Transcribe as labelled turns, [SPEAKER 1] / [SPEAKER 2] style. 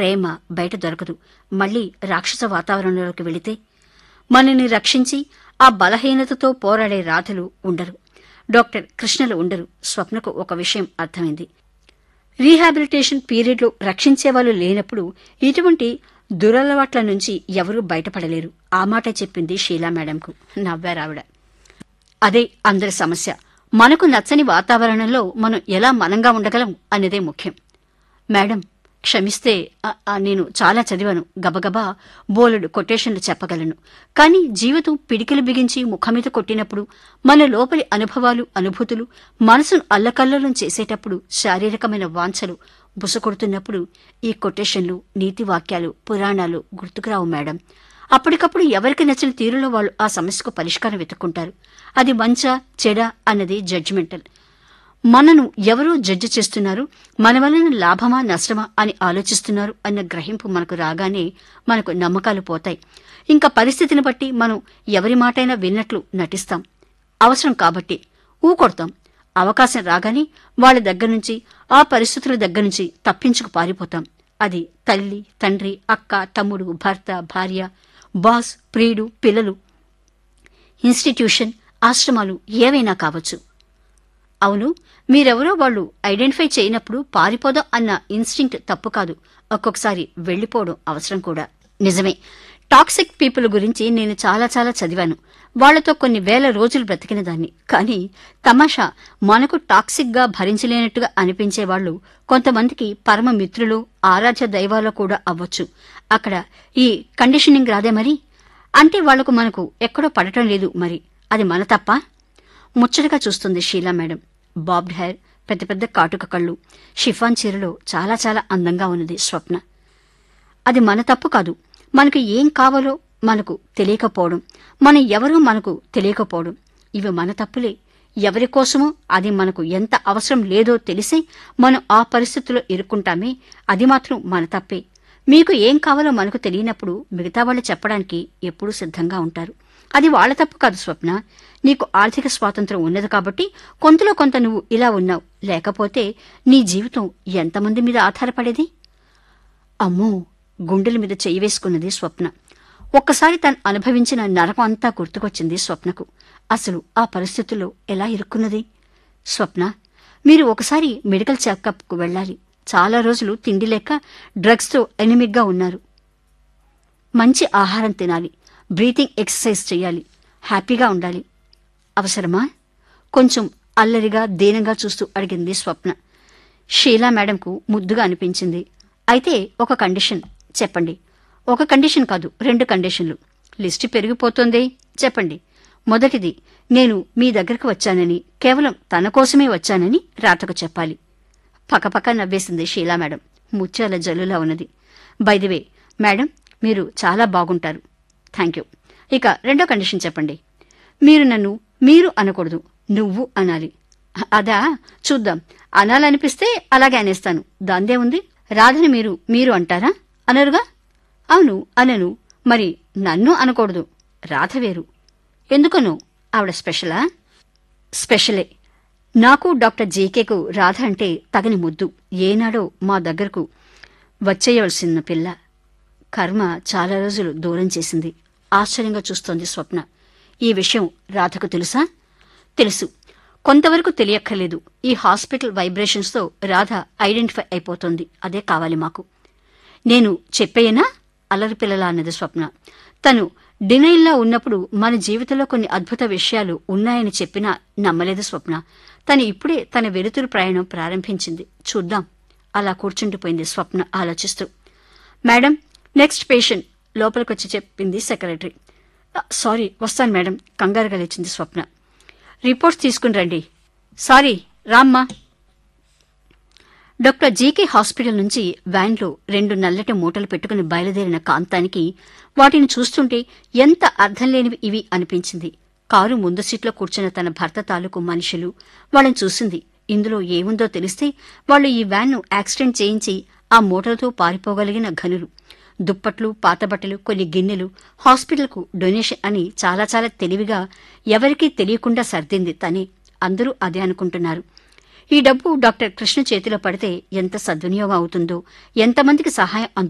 [SPEAKER 1] ప్రేమ బయట దొరకదు మళ్ళీ రాక్షస వాతావరణంలోకి వెళితే మనని రక్షించి ఆ బలహీనతతో పోరాడే రాధలు ఉండరు డాక్టర్ కృష్ణలు ఉండరు స్వప్నకు ఒక విషయం అర్థమైంది రీహాబిలిటేషన్ పీరియడ్లో రక్షించేవాళ్ళు లేనప్పుడు ఇటువంటి దురలవాట్ల నుంచి ఎవరూ బయటపడలేరు ఆ మాట చెప్పింది షీలా మేడంకు నవ్వారావిడ అదే అందరి సమస్య మనకు నచ్చని వాతావరణంలో మనం ఎలా మనంగా ఉండగలం అనేదే ముఖ్యం మేడం క్షమిస్తే ఆ- ఆ నేను చాలా చదివాను గబగబా బోలెడు కొటేషన్లు చెప్పగలను కానీ జీవితం పిడికిలు బిగించి ముఖం మీద కొట్టినప్పుడు మన లోపలి అనుభవాలు అనుభూతులు మనసును అల్లకల్లోలం చేసేటప్పుడు శారీరకమైన వాంఛలు బుసకొడుతున్నప్పుడు ఈ కొటేషన్లు నీతి వాక్యాలు పురాణాలు గుర్తుకురావు మేడం అప్పటికప్పుడు ఎవరికి నచ్చిన తీరులో వాళ్ళు ఆ సమస్యకు పరిష్కారం వెతుక్కుంటారు అది మంచా చెడా అన్నది జడ్జిమెంటల్ మనను ఎవరో జడ్జి చేస్తున్నారు మన వలన లాభమా నష్టమా అని ఆలోచిస్తున్నారు అన్న గ్రహింపు మనకు రాగానే మనకు నమ్మకాలు పోతాయి ఇంకా పరిస్థితిని బట్టి మనం ఎవరి మాటైనా విన్నట్లు నటిస్తాం అవసరం కాబట్టి ఊకొడతాం అవకాశం రాగానే వాళ్ళ దగ్గర నుంచి ఆ పరిస్థితుల దగ్గర నుంచి తప్పించుకు పారిపోతాం అది తల్లి తండ్రి అక్క తమ్ముడు భర్త భార్య బాస్ ప్రియుడు పిల్లలు ఇన్స్టిట్యూషన్ ఆశ్రమాలు ఏవైనా కావచ్చు అవును మీరెవరో వాళ్ళు ఐడెంటిఫై చేయనప్పుడు పారిపోదాం అన్న ఇన్స్టింక్ట్ తప్పు కాదు ఒక్కొక్కసారి వెళ్లిపోవడం అవసరం కూడా నిజమే టాక్సిక్ పీపుల్ గురించి నేను చాలా చాలా చదివాను వాళ్లతో కొన్ని వేల రోజులు బ్రతికిన దాన్ని కానీ తమాషా మనకు టాక్సిక్ గా భరించలేనట్టుగా అనిపించే వాళ్ళు కొంతమందికి పరమ మిత్రులు ఆరాధ్య దైవాలు కూడా అవ్వచ్చు అక్కడ ఈ కండిషనింగ్ రాదే మరి అంటే వాళ్లకు మనకు ఎక్కడో పడటం లేదు మరి అది మన తప్ప ముచ్చటగా చూస్తుంది షీలా మేడం బాబ్డ్ హెయిర్ పెద్ద పెద్ద కాటుక కళ్ళు షిఫాన్ చీరలో చాలా చాలా అందంగా ఉన్నది స్వప్న అది మన తప్పు కాదు మనకు ఏం కావాలో మనకు తెలియకపోవడం మనం ఎవరో మనకు తెలియకపోవడం ఇవి మన తప్పులే ఎవరి కోసమో అది మనకు ఎంత అవసరం లేదో తెలిసి మనం ఆ పరిస్థితుల్లో ఇరుక్కుంటామే అది మాత్రం మన తప్పే మీకు ఏం కావాలో మనకు తెలియనప్పుడు మిగతా వాళ్ళు చెప్పడానికి ఎప్పుడూ సిద్ధంగా ఉంటారు అది వాళ్ళ తప్పు కాదు స్వప్న నీకు ఆర్థిక స్వాతంత్రం ఉన్నది కాబట్టి కొంతలో కొంత నువ్వు ఇలా ఉన్నావు లేకపోతే నీ జీవితం ఎంతమంది మీద ఆధారపడేది అమ్మో గుండెల మీద చెయ్యి వేసుకున్నది స్వప్న ఒక్కసారి తను అనుభవించిన నరకం అంతా గుర్తుకొచ్చింది స్వప్నకు అసలు ఆ పరిస్థితుల్లో ఎలా ఇరుక్కున్నది స్వప్న మీరు ఒకసారి మెడికల్ చెకప్కు వెళ్ళాలి చాలా రోజులు తిండి లేక డ్రగ్స్తో ఎనిమిగ్గా ఉన్నారు మంచి ఆహారం తినాలి బ్రీతింగ్ ఎక్సర్సైజ్ చేయాలి హ్యాపీగా ఉండాలి అవసరమా కొంచెం అల్లరిగా దీనంగా చూస్తూ అడిగింది స్వప్న షీలా మేడంకు ముద్దుగా అనిపించింది అయితే ఒక కండిషన్ చెప్పండి ఒక కండిషన్ కాదు రెండు కండిషన్లు లిస్టు పెరిగిపోతోంది చెప్పండి మొదటిది నేను మీ దగ్గరకు వచ్చానని కేవలం తన కోసమే వచ్చానని రాతకు చెప్పాలి పక్కపక్క నవ్వేసింది షీలా మేడం ముత్యాల జల్లులా ఉన్నది బైదివే మేడం మీరు చాలా బాగుంటారు థ్యాంక్ యూ ఇక రెండో కండిషన్ చెప్పండి మీరు నన్ను మీరు అనకూడదు నువ్వు అనాలి అదా చూద్దాం అనాలనిపిస్తే అలాగే అనేస్తాను దాందే ఉంది రాధని మీరు మీరు అంటారా అనరుగా అవును అనను మరి నన్ను అనకూడదు రాధ వేరు ఎందుకను ఆవిడ స్పెషలా స్పెషలే నాకు డాక్టర్ జేకేకు రాధ అంటే తగని ముద్దు ఏనాడో మా దగ్గరకు వచ్చేయవలసిన పిల్ల కర్మ చాలా రోజులు దూరం చేసింది ఆశ్చర్యంగా చూస్తోంది స్వప్న ఈ విషయం రాధకు తెలుసా తెలుసు కొంతవరకు తెలియక్కర్లేదు ఈ హాస్పిటల్ వైబ్రేషన్స్తో రాధ ఐడెంటిఫై అయిపోతోంది అదే కావాలి మాకు నేను చెప్పేయనా అల్లరి పిల్లలా అన్నది స్వప్న తను డినైల్లో ఉన్నప్పుడు మన జీవితంలో కొన్ని అద్భుత విషయాలు ఉన్నాయని చెప్పినా నమ్మలేదు స్వప్న తను ఇప్పుడే తన వెలుతురు ప్రయాణం ప్రారంభించింది చూద్దాం అలా కూర్చుండిపోయింది స్వప్న ఆలోచిస్తూ మేడం నెక్స్ట్ పేషెంట్ లోపలికొచ్చి చెప్పింది సెక్రటరీ సారీ వస్తాను మేడం కంగారుగా లేచింది స్వప్న రిపోర్ట్స్ తీసుకుని రండి సారీ రామ్మా డాక్టర్ జీకే హాస్పిటల్ నుంచి వ్యాన్లో రెండు నల్లటి మూటలు పెట్టుకుని బయలుదేరిన కాంతానికి వాటిని చూస్తుంటే ఎంత అర్థం లేనివి ఇవి అనిపించింది కారు ముందు సీట్లో కూర్చున్న తన భర్త తాలూకు మనుషులు వాళ్ళని చూసింది ఇందులో ఏముందో తెలిస్తే వాళ్ళు ఈ వ్యాన్ను యాక్సిడెంట్ చేయించి ఆ మూటలతో పారిపోగలిగిన ఘనులు దుప్పట్లు పాత బట్టలు కొన్ని గిన్నెలు హాస్పిటల్కు డొనేషన్ అని చాలా చాలా తెలివిగా ఎవరికీ తెలియకుండా సర్దింది తనే అందరూ అదే అనుకుంటున్నారు ఈ డబ్బు డాక్టర్ కృష్ణ చేతిలో పడితే ఎంత సద్వినియోగం అవుతుందో ఎంతమందికి సహాయం అందు